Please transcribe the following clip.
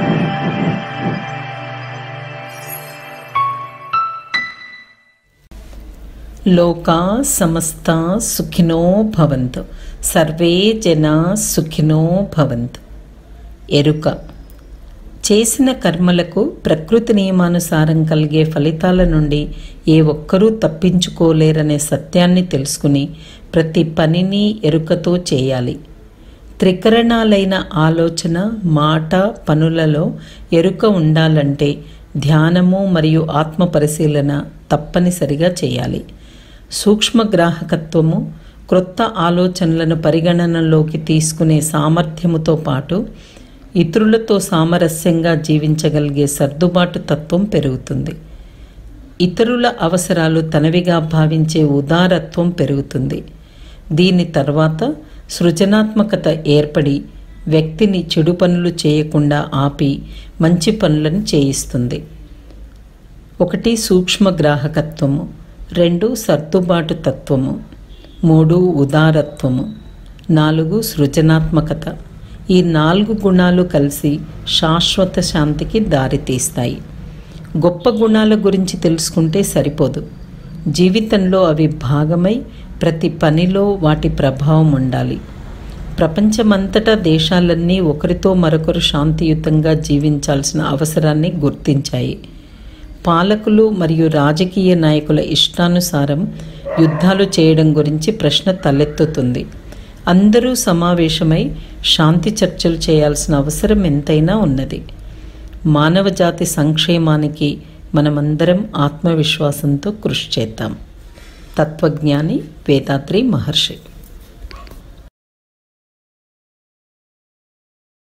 లోకా సమస్త సుఖినో భవంతు సర్వే జనా సుఖినో భవంతు ఎరుక చేసిన కర్మలకు ప్రకృతి నియమానుసారం కలిగే ఫలితాల నుండి ఏ ఒక్కరూ తప్పించుకోలేరనే సత్యాన్ని తెలుసుకుని ప్రతి పనిని ఎరుకతో చేయాలి త్రికరణాలైన ఆలోచన మాట పనులలో ఎరుక ఉండాలంటే ధ్యానము మరియు ఆత్మ పరిశీలన తప్పనిసరిగా చేయాలి సూక్ష్మగ్రాహకత్వము క్రొత్త ఆలోచనలను పరిగణనలోకి తీసుకునే సామర్థ్యముతో పాటు ఇతరులతో సామరస్యంగా జీవించగలిగే సర్దుబాటు తత్వం పెరుగుతుంది ఇతరుల అవసరాలు తనవిగా భావించే ఉదారత్వం పెరుగుతుంది దీని తర్వాత సృజనాత్మకత ఏర్పడి వ్యక్తిని చెడు పనులు చేయకుండా ఆపి మంచి పనులను చేయిస్తుంది ఒకటి సూక్ష్మ గ్రాహకత్వము రెండు సర్దుబాటు తత్వము మూడు ఉదారత్వము నాలుగు సృజనాత్మకత ఈ నాలుగు గుణాలు కలిసి శాశ్వత శాంతికి దారితీస్తాయి గొప్ప గుణాల గురించి తెలుసుకుంటే సరిపోదు జీవితంలో అవి భాగమై ప్రతి పనిలో వాటి ప్రభావం ఉండాలి ప్రపంచమంతటా దేశాలన్నీ ఒకరితో మరొకరు శాంతియుతంగా జీవించాల్సిన అవసరాన్ని గుర్తించాయి పాలకులు మరియు రాజకీయ నాయకుల ఇష్టానుసారం యుద్ధాలు చేయడం గురించి ప్రశ్న తలెత్తుతుంది అందరూ సమావేశమై శాంతి చర్చలు చేయాల్సిన అవసరం ఎంతైనా ఉన్నది మానవజాతి సంక్షేమానికి మనమందరం ఆత్మవిశ్వాసంతో కృషి చేద్దాం తత్వజ్ఞాని వేదాద్రి మహర్షి